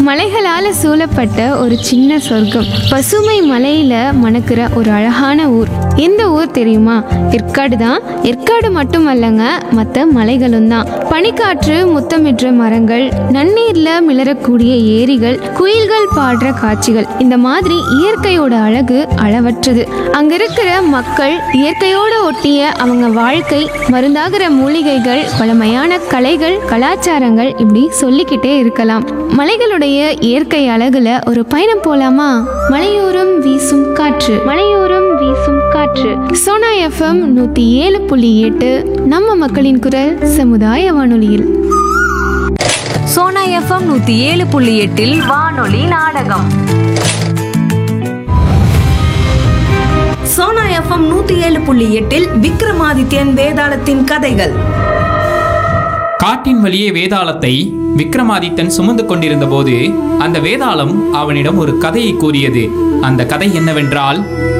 மலைகளால சூழப்பட்ட ஒரு சின்ன சொர்க்கம் பசுமை மலையில மணக்கிற ஒரு அழகான ஊர் எந்த ஊர் தெரியுமா ஏற்காடு தான் ஏற்காடு மட்டுமல்லங்க மற்ற மலைகளும் தான் பனிக்காற்று முத்தமிடுற மரங்கள் நன்னீர்ல மிளறக்கூடிய ஏரிகள் குயில்கள் பாடுற காட்சிகள் இந்த மாதிரி இயற்கையோட அழகு அளவற்றது அங்க இருக்கிற மக்கள் இயற்கையோட ஒட்டிய அவங்க வாழ்க்கை மருந்தாகிற மூலிகைகள் பழமையான கலைகள் கலாச்சாரங்கள் இப்படி சொல்லிக்கிட்டே இருக்கலாம் மலைகளுடைய இயற்கை அழகுல ஒரு பயணம் போலாமா மலையோரம் வீசும் காற்று மலையோரம் வீசும் காற்று சோனா எஃப்எம் நூத்தி ஏழு புள்ளி எட்டு நம்ம மக்களின் குரல் சமுதாய வானொலியில் சோனா எஃப்எம் நூத்தி ஏழு புள்ளி எட்டில் வானொலி நாடகம் சோனா எஃப்எம் நூத்தி ஏழு புள்ளி எட்டில் விக்ரமாதித்யன் வேதாளத்தின் கதைகள் காட்டின் வழியே வேதாளத்தை விக்ரமாதித்தன் சுமந்து கொண்டிருந்த போது அந்த வேதாளம் அவனிடம் ஒரு கதையை கூறியது அந்த கதை என்னவென்றால்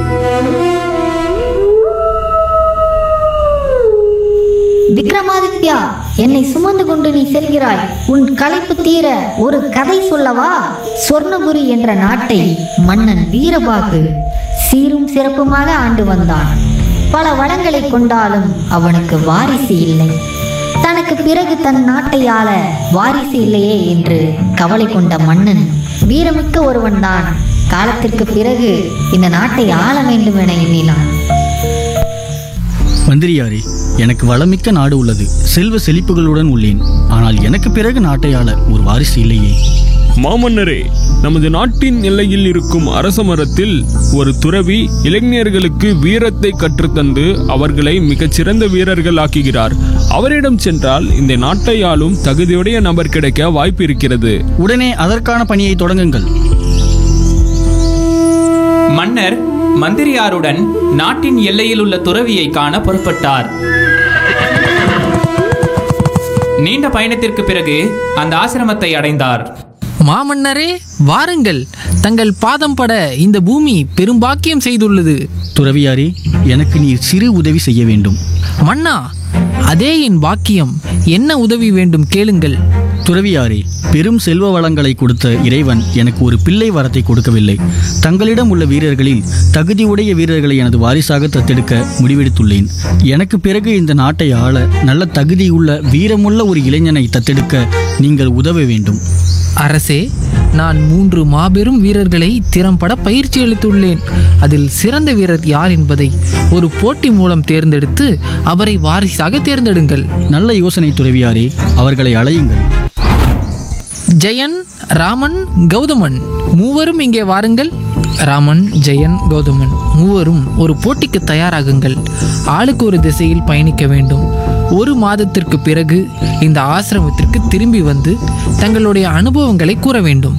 விக்ரமாதித்யா என்னை சுமந்து கொண்டு நீ செல்கிறாய் உன் களைப்பு தீர ஒரு கதை சொல்லவா சொர்ணபுரி என்ற நாட்டை மன்னன் வீரபாகு சீரும் சிறப்புமாக ஆண்டு வந்தான் பல வளங்களை கொண்டாலும் அவனுக்கு வாரிசு இல்லை தனக்கு பிறகு தன் நாட்டை ஆள வாரிசு இல்லையே என்று கவலை கொண்ட மன்னன் வீரமிக்க ஒருவன்தான் காலத்திற்கு பிறகு இந்த நாட்டை ஆள வேண்டும் என எண்ணினான் மந்திரியாரே எனக்கு வளமிக்க நாடு உள்ளது செல்வ செழிப்புகளுடன் உள்ளேன் ஆனால் எனக்கு பிறகு நாட்டை ஆள ஒரு வாரிசு இல்லையே மாமன்னரே நமது நாட்டின் எல்லையில் இருக்கும் அரச மரத்தில் ஒரு துறவி இளைஞர்களுக்கு வீரத்தை கற்றுத்தந்து அவர்களை மிகச்சிறந்த வீரர்கள் ஆக்குகிறார் அவரிடம் சென்றால் இந்த நாட்டை ஆளும் தகுதியுடைய நபர் கிடைக்க வாய்ப்பு இருக்கிறது உடனே அதற்கான பணியை தொடங்குங்கள் மன்னர் மந்திரியாருடன் நாட்டின் எல்லையில் உள்ள துறவியை காண புறப்பட்டார் நீண்ட பயணத்திற்கு பிறகு அந்த ஆசிரமத்தை அடைந்தார் மாமன்னரே வாருங்கள் தங்கள் பாதம் பட இந்த பூமி பெரும்பாக்கியம் செய்துள்ளது துறவியாரே எனக்கு நீர் சிறு உதவி செய்ய வேண்டும் மன்னா அதே என் பாக்கியம் என்ன உதவி வேண்டும் கேளுங்கள் துறவியாரே பெரும் செல்வ வளங்களை கொடுத்த இறைவன் எனக்கு ஒரு பிள்ளை வரத்தை கொடுக்கவில்லை தங்களிடம் உள்ள வீரர்களில் தகுதியுடைய வீரர்களை எனது வாரிசாக தத்தெடுக்க முடிவெடுத்துள்ளேன் எனக்கு பிறகு இந்த நாட்டை ஆள நல்ல தகுதியுள்ள வீரமுள்ள ஒரு இளைஞனை தத்தெடுக்க நீங்கள் உதவ வேண்டும் அரசே நான் மூன்று மாபெரும் வீரர்களை திறம்பட பயிற்சி அளித்துள்ளேன் அதில் சிறந்த வீரர் யார் என்பதை ஒரு போட்டி மூலம் தேர்ந்தெடுத்து அவரை வாரிசாக தேர்ந்தெடுங்கள் நல்ல யோசனை துறவியாரே அவர்களை அழையுங்கள் ஜெயன் ராமன் கௌதமன் மூவரும் இங்கே வாருங்கள் ராமன் ஜெயன் கௌதமன் மூவரும் ஒரு போட்டிக்கு தயாராகுங்கள் ஆளுக்கு ஒரு திசையில் பயணிக்க வேண்டும் ஒரு மாதத்திற்கு பிறகு இந்த ஆசிரமத்திற்கு திரும்பி வந்து தங்களுடைய அனுபவங்களை கூற வேண்டும்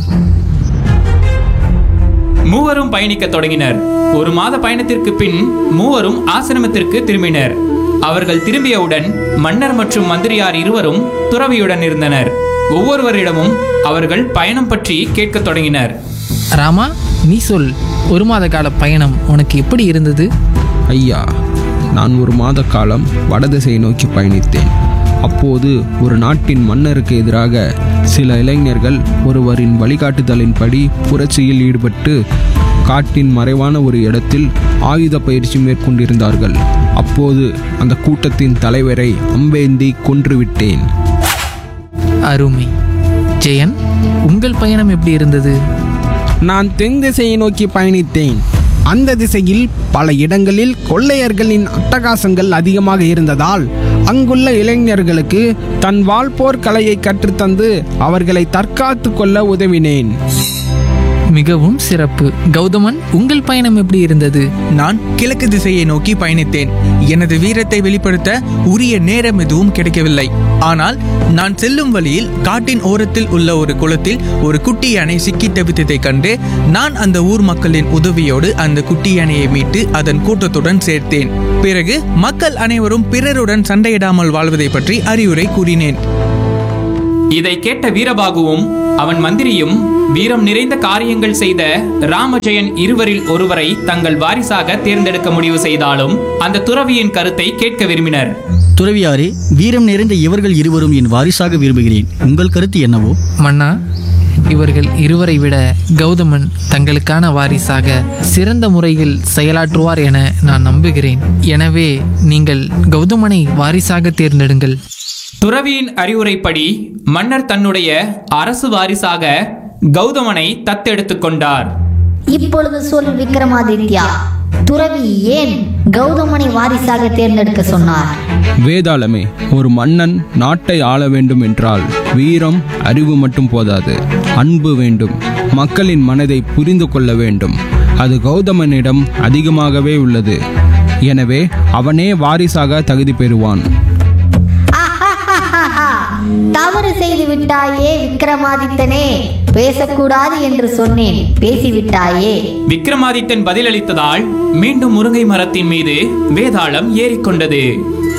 மூவரும் பயணிக்க தொடங்கினர் ஒரு மாத பயணத்திற்கு பின் மூவரும் ஆசிரமத்திற்கு திரும்பினர் அவர்கள் திரும்பியவுடன் மன்னர் மற்றும் மந்திரியார் இருவரும் துறவியுடன் இருந்தனர் ஒவ்வொருவரிடமும் அவர்கள் பயணம் பற்றி கேட்கத் தொடங்கினர் ராமா நீ சொல் ஒரு மாத கால பயணம் உனக்கு எப்படி இருந்தது ஐயா நான் ஒரு மாத காலம் வடதிசையை நோக்கி பயணித்தேன் அப்போது ஒரு நாட்டின் மன்னருக்கு எதிராக சில இளைஞர்கள் ஒருவரின் வழிகாட்டுதலின்படி புரட்சியில் ஈடுபட்டு காட்டின் மறைவான ஒரு இடத்தில் ஆயுத பயிற்சி மேற்கொண்டிருந்தார்கள் அப்போது அந்த கூட்டத்தின் தலைவரை அம்பேந்தி கொன்றுவிட்டேன் அருமை ஜெயன் உங்கள் பயணம் எப்படி இருந்தது நான் தென் திசையை நோக்கி பயணித்தேன் அந்த திசையில் பல இடங்களில் கொள்ளையர்களின் அட்டகாசங்கள் அதிகமாக இருந்ததால் அங்குள்ள இளைஞர்களுக்கு தன் வாழ்போர் கலையை கற்றுத்தந்து அவர்களை தற்காத்து கொள்ள உதவினேன் மிகவும் சிறப்பு கௌதமன் உங்கள் பயணம் எப்படி இருந்தது நான் கிழக்கு திசையை நோக்கி பயணித்தேன் எனது வீரத்தை வெளிப்படுத்த உரிய நேரம் எதுவும் கிடைக்கவில்லை ஆனால் நான் செல்லும் வழியில் காட்டின் ஓரத்தில் உள்ள ஒரு குளத்தில் ஒரு குட்டி யானை சிக்கி தவித்ததைக் கண்டு நான் அந்த ஊர் மக்களின் உதவியோடு அந்த குட்டி யானையை மீட்டு அதன் கூட்டத்துடன் சேர்த்தேன் பிறகு மக்கள் அனைவரும் பிறருடன் சண்டையிடாமல் வாழ்வதை பற்றி அறிவுரை கூறினேன் இதை கேட்ட வீரபாகுவும் அவன் மந்திரியும் வீரம் நிறைந்த காரியங்கள் செய்த ராமஜெயன் இருவரில் ஒருவரை தங்கள் வாரிசாக தேர்ந்தெடுக்க முடிவு செய்தாலும் அந்த துறவியின் கருத்தை கேட்க விரும்பினர் துறவியாரே வீரம் நிறைந்த இவர்கள் இருவரும் என் வாரிசாக விரும்புகிறேன் உங்கள் கருத்து என்னவோ மன்னா இவர்கள் இருவரை விட கௌதமன் தங்களுக்கான வாரிசாக சிறந்த முறையில் செயலாற்றுவார் என நான் நம்புகிறேன் எனவே நீங்கள் கௌதமனை வாரிசாக தேர்ந்தெடுங்கள் துறவியின் அறிவுரைப்படி மன்னர் தன்னுடைய அரசு வாரிசாக கௌதமனை தத்தெடுத்துக் கொண்டார் இப்பொழுது சொல் விக்ரமாதித்யா துறவி ஏன் கௌதமனை வாரிசாக தேர்ந்தெடுக்க சொன்னார் வேதாளமே ஒரு மன்னன் நாட்டை ஆள வேண்டும் என்றால் வீரம் அறிவு மட்டும் போதாது அன்பு வேண்டும் மக்களின் மனதை புரிந்து கொள்ள வேண்டும் அது கௌதமனிடம் அதிகமாகவே உள்ளது எனவே அவனே வாரிசாக தகுதி பெறுவான் தவறு செய்து விட்டாயே விக்ரமாதித்தனே பேசக்கூடாது என்று சொன்னேன் பேசிவிட்டாயே விக்ரமாதித்தன் பதிலளித்ததால் மீண்டும் முருங்கை மரத்தின் மீது வேதாளம் ஏறிக்கொண்டது